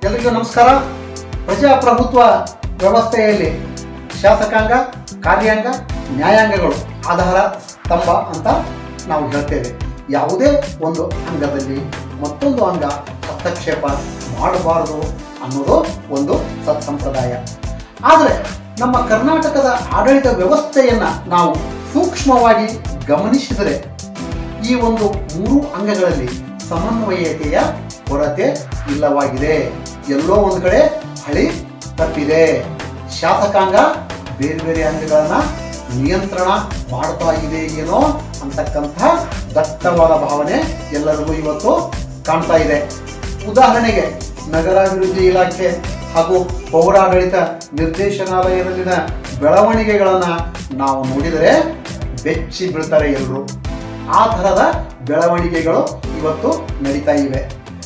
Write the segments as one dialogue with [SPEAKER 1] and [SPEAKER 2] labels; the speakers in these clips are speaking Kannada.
[SPEAKER 1] ಎಲ್ರಿಗೂ ನಮಸ್ಕಾರ ಪ್ರಜಾಪ್ರಭುತ್ವ ವ್ಯವಸ್ಥೆಯಲ್ಲಿ ಶಾಸಕಾಂಗ ಕಾರ್ಯಾಂಗ ನ್ಯಾಯಾಂಗಗಳು ಆಧಾರ ಸ್ತಂಭ ಅಂತ ನಾವು ಹೇಳ್ತೇವೆ ಯಾವುದೇ ಒಂದು ಅಂಗದಲ್ಲಿ ಮತ್ತೊಂದು ಅಂಗ ಹಸ್ತಕ್ಷೇಪ ಮಾಡಬಾರದು ಅನ್ನೋದು ಒಂದು ಸತ್ಸಂಪ್ರದಾಯ ಆದರೆ ನಮ್ಮ ಕರ್ನಾಟಕದ ಆಡಳಿತ ವ್ಯವಸ್ಥೆಯನ್ನು ನಾವು ಸೂಕ್ಷ್ಮವಾಗಿ ಗಮನಿಸಿದರೆ ಈ ಒಂದು ಮೂರು ಅಂಗಗಳಲ್ಲಿ ಸಮನ್ವಯತೆಯ ಕೊರತೆ ಇಲ್ಲವಾಗಿದೆ ಎಲ್ಲೋ ಒಂದು ಕಡೆ ಹಳಿ ತಪ್ಪಿದೆ ಶಾಸಕಾಂಗ ಬೇರೆ ಬೇರೆ ಅಂಗಗಳನ್ನ ನಿಯಂತ್ರಣ ಮಾಡ್ತಾ ಇದೆ ಏನೋ ಅಂತಕ್ಕಂಥ ದಟ್ಟವಾದ ಭಾವನೆ ಎಲ್ಲರಿಗೂ ಇವತ್ತು ಕಾಣ್ತಾ ಇದೆ ಉದಾಹರಣೆಗೆ ನಗರಾಭಿವೃದ್ಧಿ ಇಲಾಖೆ ಹಾಗೂ ಪೌರಾಡಳಿತ ನಿರ್ದೇಶನಾಲಯದಲ್ಲಿನ ಬೆಳವಣಿಗೆಗಳನ್ನು ನಾವು ನೋಡಿದರೆ ಬೆಚ್ಚಿ ಬೀಳ್ತಾರೆ ಎಲ್ಲರೂ ಆ ಥರದ ಬೆಳವಣಿಗೆಗಳು ಇವತ್ತು ನಡೀತಾ ಇವೆ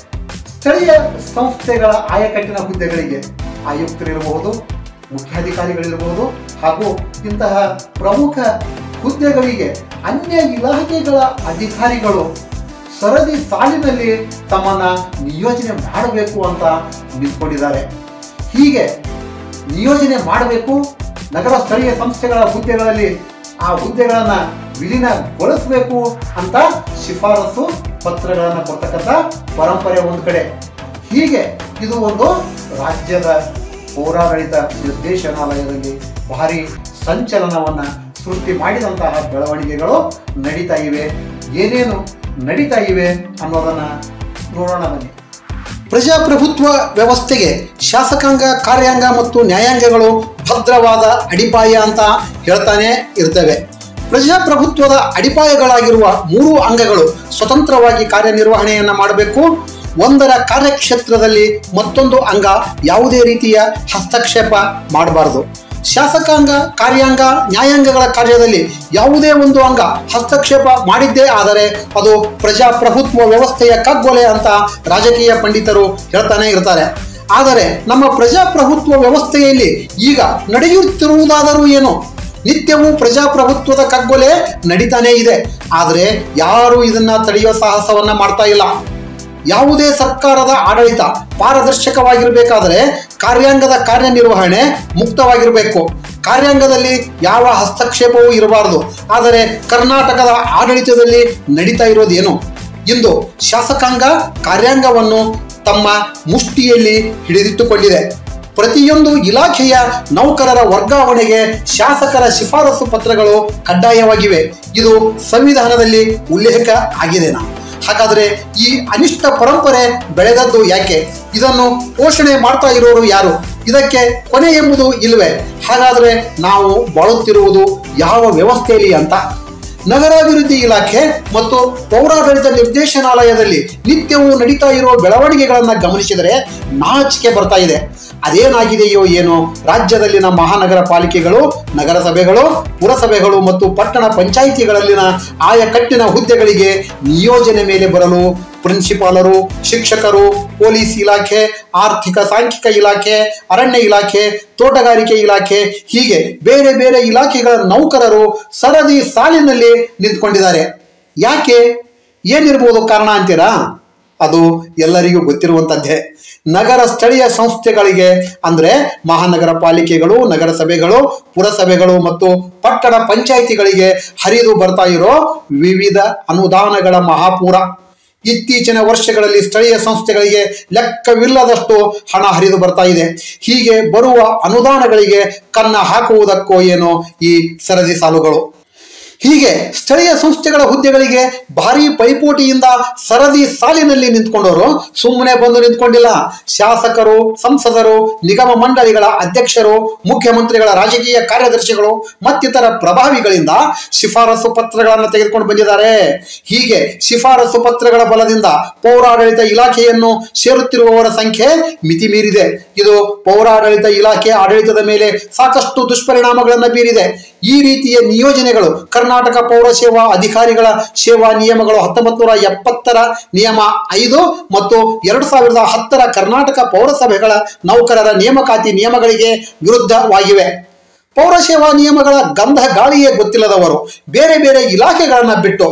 [SPEAKER 1] ಸ್ಥಳೀಯ ಸಂಸ್ಥೆಗಳ ಆಯಕಟ್ಟಿನ ಹುದ್ದೆಗಳಿಗೆ ಆಯುಕ್ತರಿರಬಹುದು ಮುಖ್ಯಾಧಿಕಾರಿಗಳಿರಬಹುದು ಹಾಗೂ ಇಂತಹ ಪ್ರಮುಖ ಹುದ್ದೆಗಳಿಗೆ ಅನ್ಯ ಇಲಾಖೆಗಳ ಅಧಿಕಾರಿಗಳು ಸರದಿ ಸಾಲಿನಲ್ಲಿ ತಮ್ಮನ್ನ ನಿಯೋಜನೆ ಮಾಡಬೇಕು ಅಂತ ನಿಂತ್ಕೊಂಡಿದ್ದಾರೆ ಹೀಗೆ ನಿಯೋಜನೆ ಮಾಡಬೇಕು ನಗರ ಸ್ಥಳೀಯ ಸಂಸ್ಥೆಗಳ ಹುದ್ದೆಗಳಲ್ಲಿ ಆ ಹುದ್ದೆಗಳನ್ನ ವಿಲೀನಗೊಳಿಸಬೇಕು ಅಂತ ಶಿಫಾರಸು ಪತ್ರಗಳನ್ನು ಕೊಡ್ತಕ್ಕಂಥ ಪರಂಪರೆ ಒಂದು ಕಡೆ ಹೀಗೆ ಇದು ಒಂದು ರಾಜ್ಯದ ಪೌರಾಡಳಿತ ನಿರ್ದೇಶನಾಲಯದಲ್ಲಿ ಭಾರಿ ಸಂಚಲನವನ್ನ ಸೃಷ್ಟಿ ಮಾಡಿದಂತಹ ಬೆಳವಣಿಗೆಗಳು ನಡೀತಾ ಇವೆ ಏನೇನು ನಡೀತಾ ಇವೆ ಅನ್ನೋದನ್ನ ನೋಡೋಣ ಬನ್ನಿ ಪ್ರಜಾಪ್ರಭುತ್ವ ವ್ಯವಸ್ಥೆಗೆ ಶಾಸಕಾಂಗ ಕಾರ್ಯಾಂಗ ಮತ್ತು ನ್ಯಾಯಾಂಗಗಳು ಭದ್ರವಾದ ಅಡಿಪಾಯ ಅಂತ ಹೇಳ್ತಾನೆ ಇರ್ತವೆ ಪ್ರಜಾಪ್ರಭುತ್ವದ ಅಡಿಪಾಯಗಳಾಗಿರುವ ಮೂರು ಅಂಗಗಳು ಸ್ವತಂತ್ರವಾಗಿ ಕಾರ್ಯನಿರ್ವಹಣೆಯನ್ನು ಮಾಡಬೇಕು ಒಂದರ ಕಾರ್ಯಕ್ಷೇತ್ರದಲ್ಲಿ ಮತ್ತೊಂದು ಅಂಗ ಯಾವುದೇ ರೀತಿಯ ಹಸ್ತಕ್ಷೇಪ ಮಾಡಬಾರದು ಶಾಸಕಾಂಗ ಕಾರ್ಯಾಂಗ ನ್ಯಾಯಾಂಗಗಳ ಕಾರ್ಯದಲ್ಲಿ ಯಾವುದೇ ಒಂದು ಅಂಗ ಹಸ್ತಕ್ಷೇಪ ಮಾಡಿದ್ದೇ ಆದರೆ ಅದು ಪ್ರಜಾಪ್ರಭುತ್ವ ವ್ಯವಸ್ಥೆಯ ಕಗ್ಗೊಲೆ ಅಂತ ರಾಜಕೀಯ ಪಂಡಿತರು ಹೇಳ್ತಾನೆ ಇರ್ತಾರೆ ಆದರೆ ನಮ್ಮ ಪ್ರಜಾಪ್ರಭುತ್ವ ವ್ಯವಸ್ಥೆಯಲ್ಲಿ ಈಗ ನಡೆಯುತ್ತಿರುವುದಾದರೂ ಏನು ನಿತ್ಯವೂ ಪ್ರಜಾಪ್ರಭುತ್ವದ ಕಗ್ಗೊಲೆ ನಡೀತಾನೇ ಇದೆ ಆದರೆ ಯಾರು ಇದನ್ನ ತಡೆಯುವ ಸಾಹಸವನ್ನ ಮಾಡ್ತಾ ಇಲ್ಲ ಯಾವುದೇ ಸರ್ಕಾರದ ಆಡಳಿತ ಪಾರದರ್ಶಕವಾಗಿರಬೇಕಾದರೆ ಕಾರ್ಯಾಂಗದ ಕಾರ್ಯನಿರ್ವಹಣೆ ಮುಕ್ತವಾಗಿರಬೇಕು ಕಾರ್ಯಾಂಗದಲ್ಲಿ ಯಾವ ಹಸ್ತಕ್ಷೇಪವೂ ಇರಬಾರದು ಆದರೆ ಕರ್ನಾಟಕದ ಆಡಳಿತದಲ್ಲಿ ನಡೀತಾ ಇರೋದೇನು ಇಂದು ಶಾಸಕಾಂಗ ಕಾರ್ಯಾಂಗವನ್ನು ತಮ್ಮ ಮುಷ್ಟಿಯಲ್ಲಿ ಹಿಡಿದಿಟ್ಟುಕೊಂಡಿದೆ ಪ್ರತಿಯೊಂದು ಇಲಾಖೆಯ ನೌಕರರ ವರ್ಗಾವಣೆಗೆ ಶಾಸಕರ ಶಿಫಾರಸು ಪತ್ರಗಳು ಕಡ್ಡಾಯವಾಗಿವೆ ಇದು ಸಂವಿಧಾನದಲ್ಲಿ ಉಲ್ಲೇಖ ಆಗಿದೆನಾ ಹಾಗಾದರೆ ಈ ಅನಿಷ್ಟ ಪರಂಪರೆ ಬೆಳೆದದ್ದು ಯಾಕೆ ಇದನ್ನು ಪೋಷಣೆ ಮಾಡ್ತಾ ಇರೋರು ಯಾರು ಇದಕ್ಕೆ ಕೊನೆ ಎಂಬುದು ಇಲ್ವೇ ಹಾಗಾದರೆ ನಾವು ಬಾಳುತ್ತಿರುವುದು ಯಾವ ವ್ಯವಸ್ಥೆಯಲ್ಲಿ ಅಂತ ನಗರಾಭಿವೃದ್ಧಿ ಇಲಾಖೆ ಮತ್ತು ಪೌರಾಡಳಿತ ನಿರ್ದೇಶನಾಲಯದಲ್ಲಿ ನಿತ್ಯವೂ ನಡೀತಾ ಇರುವ ಬೆಳವಣಿಗೆಗಳನ್ನು ಗಮನಿಸಿದರೆ ನಾಚಿಕೆ ಬರ್ತಾ ಇದೆ ಅದೇನಾಗಿದೆಯೋ ಏನೋ ರಾಜ್ಯದಲ್ಲಿನ ಮಹಾನಗರ ಪಾಲಿಕೆಗಳು ನಗರಸಭೆಗಳು ಪುರಸಭೆಗಳು ಮತ್ತು ಪಟ್ಟಣ ಪಂಚಾಯಿತಿಗಳಲ್ಲಿನ ಆಯಕಟ್ಟಿನ ಹುದ್ದೆಗಳಿಗೆ ನಿಯೋಜನೆ ಮೇಲೆ ಬರಲು ಪ್ರಿನ್ಸಿಪಾಲರು ಶಿಕ್ಷಕರು ಪೊಲೀಸ್ ಇಲಾಖೆ ಆರ್ಥಿಕ ಸಾಂಖ್ಯಿಕ ಇಲಾಖೆ ಅರಣ್ಯ ಇಲಾಖೆ ತೋಟಗಾರಿಕೆ ಇಲಾಖೆ ಹೀಗೆ ಬೇರೆ ಬೇರೆ ಇಲಾಖೆಗಳ ನೌಕರರು ಸರದಿ ಸಾಲಿನಲ್ಲಿ ನಿಂತ್ಕೊಂಡಿದ್ದಾರೆ ಯಾಕೆ ಏನಿರ್ಬೋದು ಕಾರಣ ಅಂತೀರಾ ಅದು ಎಲ್ಲರಿಗೂ ಗೊತ್ತಿರುವಂಥದ್ದೇ ನಗರ ಸ್ಥಳೀಯ ಸಂಸ್ಥೆಗಳಿಗೆ ಅಂದರೆ ಮಹಾನಗರ ಪಾಲಿಕೆಗಳು ನಗರಸಭೆಗಳು ಪುರಸಭೆಗಳು ಮತ್ತು ಪಟ್ಟಣ ಪಂಚಾಯಿತಿಗಳಿಗೆ ಹರಿದು ಬರ್ತಾ ಇರೋ ವಿವಿಧ ಅನುದಾನಗಳ ಮಹಾಪೂರ ಇತ್ತೀಚಿನ ವರ್ಷಗಳಲ್ಲಿ ಸ್ಥಳೀಯ ಸಂಸ್ಥೆಗಳಿಗೆ ಲೆಕ್ಕವಿಲ್ಲದಷ್ಟು ಹಣ ಹರಿದು ಬರ್ತಾ ಇದೆ ಹೀಗೆ ಬರುವ ಅನುದಾನಗಳಿಗೆ ಕನ್ನ ಹಾಕುವುದಕ್ಕೋ ಏನೋ ಈ ಸರದಿ ಸಾಲುಗಳು ಹೀಗೆ ಸ್ಥಳೀಯ ಸಂಸ್ಥೆಗಳ ಹುದ್ದೆಗಳಿಗೆ ಭಾರಿ ಪೈಪೋಟಿಯಿಂದ ಸರದಿ ಸಾಲಿನಲ್ಲಿ ನಿಂತ್ಕೊಂಡವರು ಸುಮ್ಮನೆ ಬಂದು ನಿಂತ್ಕೊಂಡಿಲ್ಲ ಶಾಸಕರು ಸಂಸದರು ನಿಗಮ ಮಂಡಳಿಗಳ ಅಧ್ಯಕ್ಷರು ಮುಖ್ಯಮಂತ್ರಿಗಳ ರಾಜಕೀಯ ಕಾರ್ಯದರ್ಶಿಗಳು ಮತ್ತಿತರ ಪ್ರಭಾವಿಗಳಿಂದ ಶಿಫಾರಸು ಪತ್ರಗಳನ್ನು ತೆಗೆದುಕೊಂಡು ಬಂದಿದ್ದಾರೆ ಹೀಗೆ ಶಿಫಾರಸು ಪತ್ರಗಳ ಬಲದಿಂದ ಪೌರಾಡಳಿತ ಇಲಾಖೆಯನ್ನು ಸೇರುತ್ತಿರುವವರ ಸಂಖ್ಯೆ ಮಿತಿ ಮೀರಿದೆ ಇದು ಪೌರಾಡಳಿತ ಇಲಾಖೆ ಆಡಳಿತದ ಮೇಲೆ ಸಾಕಷ್ಟು ದುಷ್ಪರಿಣಾಮಗಳನ್ನು ಬೀರಿದೆ ಈ ರೀತಿಯ ನಿಯೋಜನೆಗಳು ಕರ್ನಾಟಕ ಪೌರ ಸೇವಾ ಅಧಿಕಾರಿಗಳ ಸೇವಾ ನಿಯಮಗಳು ಹತ್ತೊಂಬತ್ತು ನೂರ ಎಪ್ಪತ್ತರ ನಿಯಮ ಐದು ಮತ್ತು ಎರಡು ಸಾವಿರದ ಹತ್ತರ ಕರ್ನಾಟಕ ಪೌರಸಭೆಗಳ ನೌಕರರ ನೇಮಕಾತಿ ನಿಯಮಗಳಿಗೆ ವಿರುದ್ಧವಾಗಿವೆ ಪೌರ ಸೇವಾ ನಿಯಮಗಳ ಗಂಧ ಗಾಳಿಯೇ ಗೊತ್ತಿಲ್ಲದವರು ಬೇರೆ ಬೇರೆ ಇಲಾಖೆಗಳನ್ನ ಬಿಟ್ಟು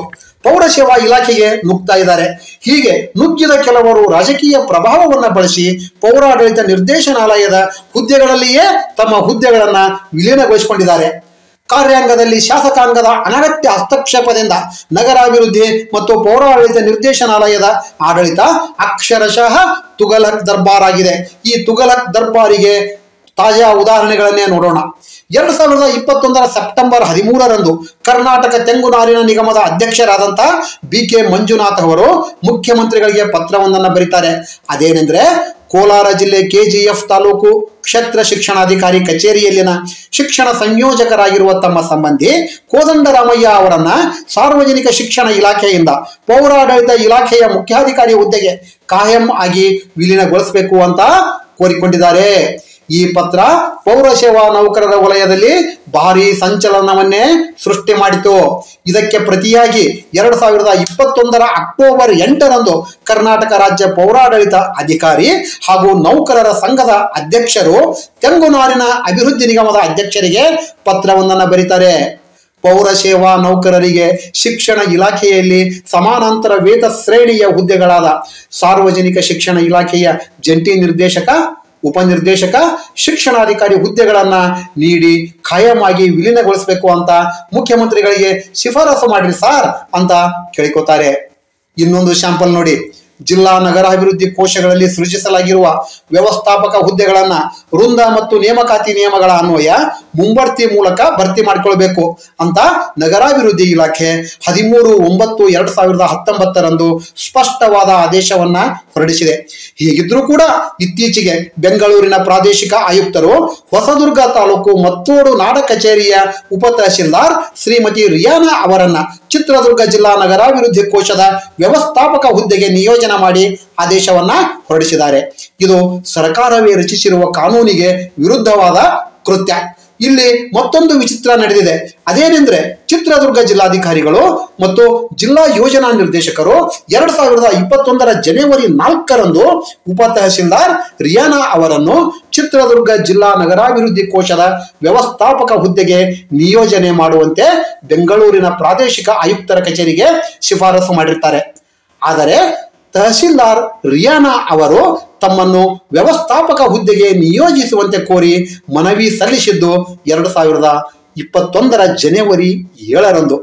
[SPEAKER 1] ಪೌರಸೇವಾ ಇಲಾಖೆಗೆ ನುಗ್ತಾ ಇದ್ದಾರೆ ಹೀಗೆ ನುಗ್ಗಿದ ಕೆಲವರು ರಾಜಕೀಯ ಪ್ರಭಾವವನ್ನು ಬಳಸಿ ಪೌರಾಡಳಿತ ನಿರ್ದೇಶನಾಲಯದ ಹುದ್ದೆಗಳಲ್ಲಿಯೇ ತಮ್ಮ ಹುದ್ದೆಗಳನ್ನ ವಿಲೀನಗೊಳಿಸಿಕೊಂಡಿದ್ದಾರೆ ಕಾರ್ಯಾಂಗದಲ್ಲಿ ಶಾಸಕಾಂಗದ ಅನಗತ್ಯ ಹಸ್ತಕ್ಷೇಪದಿಂದ ನಗರಾಭಿವೃದ್ಧಿ ಮತ್ತು ಪೌರಾಡಳಿತ ನಿರ್ದೇಶನಾಲಯದ ಆಡಳಿತ ಅಕ್ಷರಶಃ ತುಗಲಕ್ ದರ್ಬಾರ್ ಆಗಿದೆ ಈ ತುಗಲಕ್ ದರ್ಬಾರಿಗೆ ತಾಜಾ ಉದಾಹರಣೆಗಳನ್ನೇ ನೋಡೋಣ ಎರಡು ಸಾವಿರದ ಇಪ್ಪತ್ತೊಂದರ ಸೆಪ್ಟೆಂಬರ್ ಹದಿಮೂರರಂದು ಕರ್ನಾಟಕ ತೆಂಗು ನಾರಿನ ನಿಗಮದ ಅಧ್ಯಕ್ಷರಾದಂತಹ ಬಿ ಕೆ ಮಂಜುನಾಥ್ ಅವರು ಮುಖ್ಯಮಂತ್ರಿಗಳಿಗೆ ಪತ್ರವೊಂದನ್ನು ಬರೀತಾರೆ ಅದೇನೆಂದ್ರೆ ಕೋಲಾರ ಜಿಲ್ಲೆ ಕೆಜಿಎಫ್ ತಾಲೂಕು ಕ್ಷೇತ್ರ ಶಿಕ್ಷಣಾಧಿಕಾರಿ ಕಚೇರಿಯಲ್ಲಿನ ಶಿಕ್ಷಣ ಸಂಯೋಜಕರಾಗಿರುವ ತಮ್ಮ ಸಂಬಂಧಿ ಕೋದಂಡರಾಮಯ್ಯ ಅವರನ್ನ ಸಾರ್ವಜನಿಕ ಶಿಕ್ಷಣ ಇಲಾಖೆಯಿಂದ ಪೌರಾಡಳಿತ ಇಲಾಖೆಯ ಮುಖ್ಯಾಧಿಕಾರಿ ಹುದ್ದೆಗೆ ಕಾಯಂ ಆಗಿ ವಿಲೀನಗೊಳಿಸಬೇಕು ಅಂತ ಕೋರಿಕೊಂಡಿದ್ದಾರೆ ಈ ಪತ್ರ ಪೌರಸೇವಾ ನೌಕರರ ವಲಯದಲ್ಲಿ ಭಾರಿ ಸಂಚಲನವನ್ನೇ ಸೃಷ್ಟಿ ಮಾಡಿತು ಇದಕ್ಕೆ ಪ್ರತಿಯಾಗಿ ಎರಡು ಸಾವಿರದ ಇಪ್ಪತ್ತೊಂದರ ಅಕ್ಟೋಬರ್ ಎಂಟರಂದು ಕರ್ನಾಟಕ ರಾಜ್ಯ ಪೌರಾಡಳಿತ ಅಧಿಕಾರಿ ಹಾಗೂ ನೌಕರರ ಸಂಘದ ಅಧ್ಯಕ್ಷರು ತೆಂಗುನಾರಿನ ಅಭಿವೃದ್ಧಿ ನಿಗಮದ ಅಧ್ಯಕ್ಷರಿಗೆ ಪತ್ರವೊಂದನ್ನು ಬರೀತಾರೆ ಪೌರ ಸೇವಾ ನೌಕರರಿಗೆ ಶಿಕ್ಷಣ ಇಲಾಖೆಯಲ್ಲಿ ಸಮಾನಾಂತರ ವೇತ ಶ್ರೇಣಿಯ ಹುದ್ದೆಗಳಾದ ಸಾರ್ವಜನಿಕ ಶಿಕ್ಷಣ ಇಲಾಖೆಯ ಜಂಟಿ ನಿರ್ದೇಶಕ ಉಪನಿರ್ದೇಶಕ ಶಿಕ್ಷಣಾಧಿಕಾರಿ ಹುದ್ದೆಗಳನ್ನ ನೀಡಿ ಖಾಯಮಾಗಿ ವಿಲೀನಗೊಳಿಸಬೇಕು ಅಂತ ಮುಖ್ಯಮಂತ್ರಿಗಳಿಗೆ ಶಿಫಾರಸು ಮಾಡ್ರಿ ಸಾರ್ ಅಂತ ಕೇಳಿಕೋತಾರೆ ಇನ್ನೊಂದು ಶಾಂಪಲ್ ನೋಡಿ ಜಿಲ್ಲಾ ನಗರಾಭಿವೃದ್ಧಿ ಕೋಶಗಳಲ್ಲಿ ಸೃಜಿಸಲಾಗಿರುವ ವ್ಯವಸ್ಥಾಪಕ ಹುದ್ದೆಗಳನ್ನ ವೃಂದ ಮತ್ತು ನೇಮಕಾತಿ ನಿಯಮಗಳ ಅನ್ವಯ ಮುಂಬಡ್ತಿ ಮೂಲಕ ಭರ್ತಿ ಮಾಡಿಕೊಳ್ಬೇಕು ಅಂತ ನಗರಾಭಿವೃದ್ಧಿ ಇಲಾಖೆ ಹದಿಮೂರು ಒಂಬತ್ತು ಎರಡ್ ಸಾವಿರದ ಹತ್ತೊಂಬತ್ತರಂದು ಸ್ಪಷ್ಟವಾದ ಆದೇಶವನ್ನ ಹೊರಡಿಸಿದೆ ಹೀಗಿದ್ರೂ ಕೂಡ ಇತ್ತೀಚೆಗೆ ಬೆಂಗಳೂರಿನ ಪ್ರಾದೇಶಿಕ ಆಯುಕ್ತರು ಹೊಸದುರ್ಗ ತಾಲೂಕು ಮತ್ತೋಡು ನಾಡ ಕಚೇರಿಯ ಉಪ ತಹಶೀಲ್ದಾರ್ ಶ್ರೀಮತಿ ರಿಯಾನಾ ಅವರನ್ನ ಚಿತ್ರದುರ್ಗ ಜಿಲ್ಲಾ ನಗರಾಭಿವೃದ್ಧಿ ಕೋಶದ ವ್ಯವಸ್ಥಾಪಕ ಹುದ್ದೆಗೆ ನಿಯೋಜನೆ ಮಾಡಿ ಆದೇಶವನ್ನ ಹೊರಡಿಸಿದ್ದಾರೆ ಇದು ಸರ್ಕಾರವೇ ರಚಿಸಿರುವ ಕಾನೂನಿಗೆ ವಿರುದ್ಧವಾದ ಕೃತ್ಯ ಇಲ್ಲಿ ಮತ್ತೊಂದು ವಿಚಿತ್ರ ನಡೆದಿದೆ ಅದೇನೆಂದ್ರೆ ಚಿತ್ರದುರ್ಗ ಜಿಲ್ಲಾಧಿಕಾರಿಗಳು ಮತ್ತು ಜಿಲ್ಲಾ ಯೋಜನಾ ನಿರ್ದೇಶಕರು ಎರಡ್ ಸಾವಿರದ ಇಪ್ಪತ್ತೊಂದರ ಜನವರಿ ನಾಲ್ಕರಂದು ಉಪ ತಹಶೀಲ್ದಾರ್ ರಿಯಾನಾ ಅವರನ್ನು ಚಿತ್ರದುರ್ಗ ಜಿಲ್ಲಾ ನಗರಾಭಿವೃದ್ಧಿ ಕೋಶದ ವ್ಯವಸ್ಥಾಪಕ ಹುದ್ದೆಗೆ ನಿಯೋಜನೆ ಮಾಡುವಂತೆ ಬೆಂಗಳೂರಿನ ಪ್ರಾದೇಶಿಕ ಆಯುಕ್ತರ ಕಚೇರಿಗೆ ಶಿಫಾರಸು ಮಾಡಿರ್ತಾರೆ ಆದರೆ ತಹಶೀಲ್ದಾರ್ ರಿಯಾನಾ ಅವರು ತಮ್ಮನ್ನು ವ್ಯವಸ್ಥಾಪಕ ಹುದ್ದೆಗೆ ನಿಯೋಜಿಸುವಂತೆ ಕೋರಿ ಮನವಿ ಸಲ್ಲಿಸಿದ್ದು ಎರಡು ಸಾವಿರದ ಇಪ್ಪತ್ತೊಂದರ ಜನವರಿ ಏಳರಂದು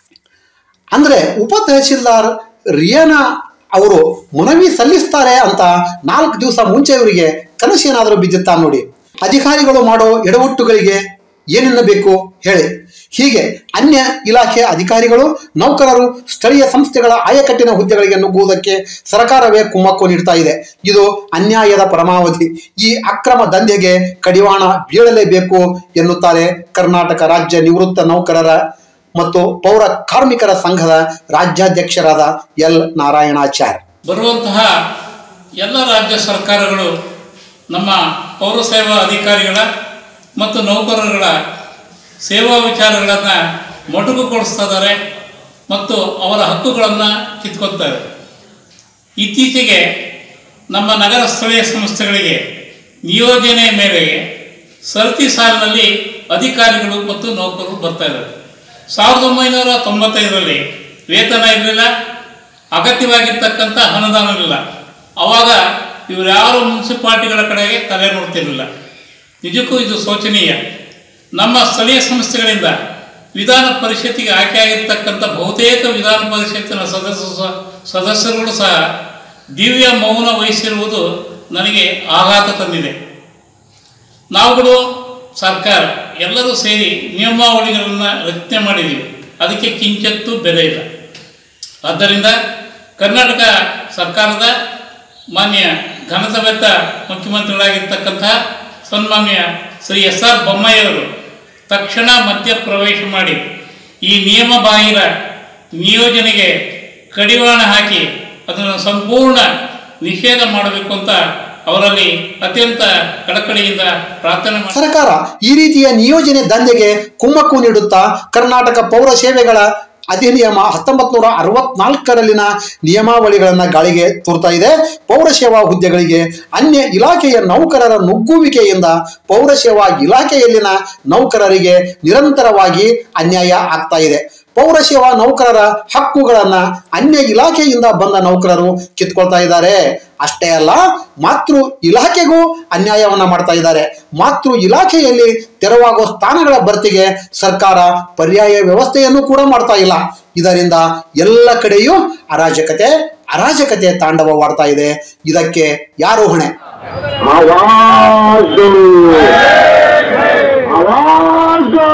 [SPEAKER 1] ಅಂದ್ರೆ ಉಪ ತಹಶೀಲ್ದಾರ್ ರಿಯಾನಾ ಅವರು ಮನವಿ ಸಲ್ಲಿಸ್ತಾರೆ ಅಂತ ನಾಲ್ಕು ದಿವಸ ಮುಂಚೆ ಇವರಿಗೆ ಕನಸೇನಾದರೂ ಬಿದ್ದಿತ್ತಾ ನೋಡಿ ಅಧಿಕಾರಿಗಳು ಮಾಡೋ ಎಡವಟ್ಟುಗಳಿಗೆ ಏನೆನ್ನ ಬೇಕು ಹೇಳಿ ಹೀಗೆ ಅನ್ಯ ಇಲಾಖೆ ಅಧಿಕಾರಿಗಳು ನೌಕರರು ಸ್ಥಳೀಯ ಸಂಸ್ಥೆಗಳ ಆಯಕಟ್ಟಿನ ಹುದ್ದೆಗಳಿಗೆ ನುಗ್ಗುವುದಕ್ಕೆ ಸರ್ಕಾರವೇ ಕುಮ್ಮಕ್ಕು ನೀಡ್ತಾ ಇದೆ ಇದು ಅನ್ಯಾಯದ ಪರಮಾವಧಿ ಈ ಅಕ್ರಮ ದಂಧೆಗೆ ಕಡಿವಾಣ ಬೀಳಲೇಬೇಕು ಎನ್ನುತ್ತಾರೆ ಕರ್ನಾಟಕ ರಾಜ್ಯ ನಿವೃತ್ತ ನೌಕರರ ಮತ್ತು ಪೌರ ಕಾರ್ಮಿಕರ ಸಂಘದ ರಾಜ್ಯಾಧ್ಯಕ್ಷರಾದ ಎಲ್ ನಾರಾಯಣಾಚಾರ್
[SPEAKER 2] ಬರುವಂತಹ ಎಲ್ಲ ರಾಜ್ಯ ಸರ್ಕಾರಗಳು ನಮ್ಮ ಪೌರ ಸೇವಾ ಅಧಿಕಾರಿಗಳ ಮತ್ತು ನೌಕರರುಗಳ ಸೇವಾ ವಿಚಾರಗಳನ್ನು ಮೊಟಕುಗೊಳಿಸ್ತಾ ಇದ್ದಾರೆ ಮತ್ತು ಅವರ ಹಕ್ಕುಗಳನ್ನು ಕಿತ್ಕೊತಾರೆ ಇತ್ತೀಚೆಗೆ ನಮ್ಮ ನಗರ ಸ್ಥಳೀಯ ಸಂಸ್ಥೆಗಳಿಗೆ ನಿಯೋಜನೆ ಮೇರೆಗೆ ಸರತಿ ಸಾಲಿನಲ್ಲಿ ಅಧಿಕಾರಿಗಳು ಮತ್ತು ನೌಕರರು ಬರ್ತಾ ಇದ್ದಾರೆ ಸಾವಿರದ ಒಂಬೈನೂರ ತೊಂಬತ್ತೈದರಲ್ಲಿ ವೇತನ ಇರಲಿಲ್ಲ ಅಗತ್ಯವಾಗಿರ್ತಕ್ಕಂಥ ಅನುದಾನವಿಲ್ಲ ಆವಾಗ ಇವರು ಯಾರು ಮುನ್ಸಿಪಾಲ್ಟಿಗಳ ಕಡೆಗೆ ತಲೆ ನೋಡ್ತಿರಲಿಲ್ಲ ನಿಜಕ್ಕೂ ಇದು ಶೋಚನೀಯ ನಮ್ಮ ಸ್ಥಳೀಯ ಸಂಸ್ಥೆಗಳಿಂದ ವಿಧಾನ ಪರಿಷತ್ತಿಗೆ ಆಯ್ಕೆಯಾಗಿರ್ತಕ್ಕಂಥ ಬಹುತೇಕ ವಿಧಾನ ಪರಿಷತ್ತಿನ ಸದಸ್ಯ ಸದಸ್ಯರುಗಳು ಸಹ ದಿವ್ಯ ಮೌನ ವಹಿಸಿರುವುದು ನನಗೆ ಆಘಾತ ತಂದಿದೆ ನಾವುಗಳು ಸರ್ಕಾರ ಎಲ್ಲರೂ ಸೇರಿ ನಿಯಮಾವಳಿಗಳನ್ನು ರಚನೆ ಮಾಡಿದ್ದೀವಿ ಅದಕ್ಕೆ ಕಿಂಚತ್ತೂ ಬೆಲೆ ಇಲ್ಲ ಆದ್ದರಿಂದ ಕರ್ನಾಟಕ ಸರ್ಕಾರದ ಮಾನ್ಯ ಘನಸಭೆತ ಮುಖ್ಯಮಂತ್ರಿಗಳಾಗಿರ್ತಕ್ಕಂತಹ ಸನ್ಮಾನ್ಯ ಶ್ರೀ ಎಸ್ ಆರ್ ಬೊಮ್ಮಾಯಿಯವರು ತಕ್ಷಣ ಮಧ್ಯ ಪ್ರವೇಶ ಮಾಡಿ ಈ ನಿಯಮ ಬಾಹಿರ ನಿಯೋಜನೆಗೆ ಕಡಿವಾಣ ಹಾಕಿ ಅದನ್ನು ಸಂಪೂರ್ಣ ನಿಷೇಧ ಮಾಡಬೇಕು ಅಂತ ಅವರಲ್ಲಿ ಅತ್ಯಂತ ಕಳಕಳಿಯಿಂದ ಪ್ರಾರ್ಥನೆ ಮಾಡಿ
[SPEAKER 1] ಸರ್ಕಾರ ಈ ರೀತಿಯ ನಿಯೋಜನೆ ದಂಧೆಗೆ ಕುಮ್ಮಕ್ಕು ನೀಡುತ್ತಾ ಕರ್ನಾಟಕ ಪೌರ ಸೇವೆಗಳ ಅಧಿನಿಯಮ ಹತ್ತೊಂಬತ್ತು ನೂರ ಅರವತ್ನಾಲ್ಕರಲ್ಲಿನ ನಿಯಮಾವಳಿಗಳನ್ನು ಗಾಳಿಗೆ ತೋರ್ತಾ ಇದೆ ಪೌರ ಸೇವಾ ಹುದ್ದೆಗಳಿಗೆ ಅನ್ಯ ಇಲಾಖೆಯ ನೌಕರರ ನುಗ್ಗುವಿಕೆಯಿಂದ ಪೌರ ಸೇವಾ ಇಲಾಖೆಯಲ್ಲಿನ ನೌಕರರಿಗೆ ನಿರಂತರವಾಗಿ ಅನ್ಯಾಯ ಆಗ್ತಾ ಇದೆ ಪೌರಸೇವಾ ನೌಕರರ ಹಕ್ಕುಗಳನ್ನ ಅನ್ಯ ಇಲಾಖೆಯಿಂದ ಬಂದ ನೌಕರರು ಕಿತ್ಕೊಳ್ತಾ ಇದ್ದಾರೆ ಅಷ್ಟೇ ಅಲ್ಲ ಮಾತೃ ಇಲಾಖೆಗೂ ಅನ್ಯಾಯವನ್ನ ಮಾಡ್ತಾ ಇದ್ದಾರೆ ಮಾತೃ ಇಲಾಖೆಯಲ್ಲಿ ತೆರವಾಗುವ ಸ್ಥಾನಗಳ ಭರ್ತಿಗೆ ಸರ್ಕಾರ ಪರ್ಯಾಯ ವ್ಯವಸ್ಥೆಯನ್ನು ಕೂಡ ಮಾಡ್ತಾ ಇಲ್ಲ ಇದರಿಂದ ಎಲ್ಲ ಕಡೆಯೂ ಅರಾಜಕತೆ ಅರಾಜಕತೆ ತಾಂಡವವಾಡ್ತಾ ಇದೆ ಇದಕ್ಕೆ ಯಾರು ಹೊಣೆ
[SPEAKER 3] आवाज दो आवाज दो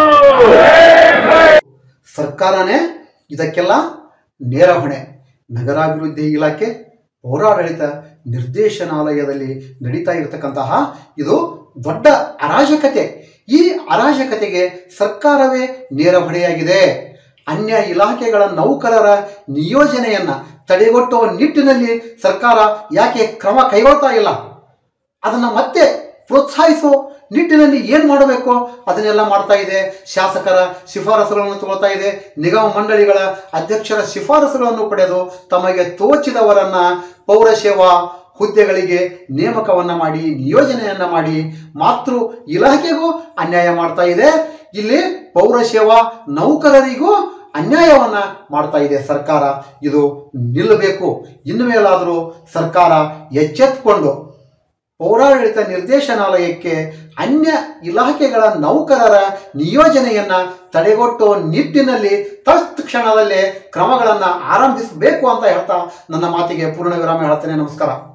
[SPEAKER 1] ಸರ್ಕಾರನೇ ಇದಕ್ಕೆಲ್ಲ ನೇರ ಹೊಣೆ ನಗರಾಭಿವೃದ್ಧಿ ಇಲಾಖೆ ಪೌರಾಡಳಿತ ನಿರ್ದೇಶನಾಲಯದಲ್ಲಿ ನಡೀತಾ ಇರತಕ್ಕಂತಹ ಇದು ದೊಡ್ಡ ಅರಾಜಕತೆ ಈ ಅರಾಜಕತೆಗೆ ಸರ್ಕಾರವೇ ನೇರ ಹೊಣೆಯಾಗಿದೆ ಅನ್ಯ ಇಲಾಖೆಗಳ ನೌಕರರ ನಿಯೋಜನೆಯನ್ನ ತಡೆಗಟ್ಟುವ ನಿಟ್ಟಿನಲ್ಲಿ ಸರ್ಕಾರ ಯಾಕೆ ಕ್ರಮ ಕೈಗೊಳ್ತಾ ಇಲ್ಲ ಅದನ್ನ ಮತ್ತೆ ಪ್ರೋತ್ಸಾಹಿಸೋ ನಿಟ್ಟಿನಲ್ಲಿ ಏನು ಮಾಡಬೇಕು ಅದನ್ನೆಲ್ಲ ಮಾಡ್ತಾ ಇದೆ ಶಾಸಕರ ಶಿಫಾರಸುಗಳನ್ನು ತಗೊಳ್ತಾ ಇದೆ ನಿಗಮ ಮಂಡಳಿಗಳ ಅಧ್ಯಕ್ಷರ ಶಿಫಾರಸುಗಳನ್ನು ಪಡೆದು ತಮಗೆ ತೋಚಿದವರನ್ನ ಪೌರಸೇವಾ ಹುದ್ದೆಗಳಿಗೆ ನೇಮಕವನ್ನ ಮಾಡಿ ನಿಯೋಜನೆಯನ್ನ ಮಾಡಿ ಮಾತೃ ಇಲಾಖೆಗೂ ಅನ್ಯಾಯ ಮಾಡ್ತಾ ಇದೆ ಇಲ್ಲಿ ಪೌರಸೇವಾ ನೌಕರರಿಗೂ ಅನ್ಯಾಯವನ್ನ ಮಾಡ್ತಾ ಇದೆ ಸರ್ಕಾರ ಇದು ನಿಲ್ಲಬೇಕು ಇನ್ನು ಮೇಲಾದರೂ ಸರ್ಕಾರ ಎಚ್ಚೆತ್ತುಕೊಂಡು ಪೌರಾಡಳಿತ ನಿರ್ದೇಶನಾಲಯಕ್ಕೆ ಅನ್ಯ ಇಲಾಖೆಗಳ ನೌಕರರ ನಿಯೋಜನೆಯನ್ನ ತಡೆಗಟ್ಟುವ ನಿಟ್ಟಿನಲ್ಲಿ ತಕ್ಷಣದಲ್ಲೇ ಕ್ರಮಗಳನ್ನು ಆರಂಭಿಸಬೇಕು ಅಂತ ಹೇಳ್ತಾ ನನ್ನ ಮಾತಿಗೆ ಪೂರ್ಣ ವಿರಾಮ ಹೇಳ್ತೇನೆ ನಮಸ್ಕಾರ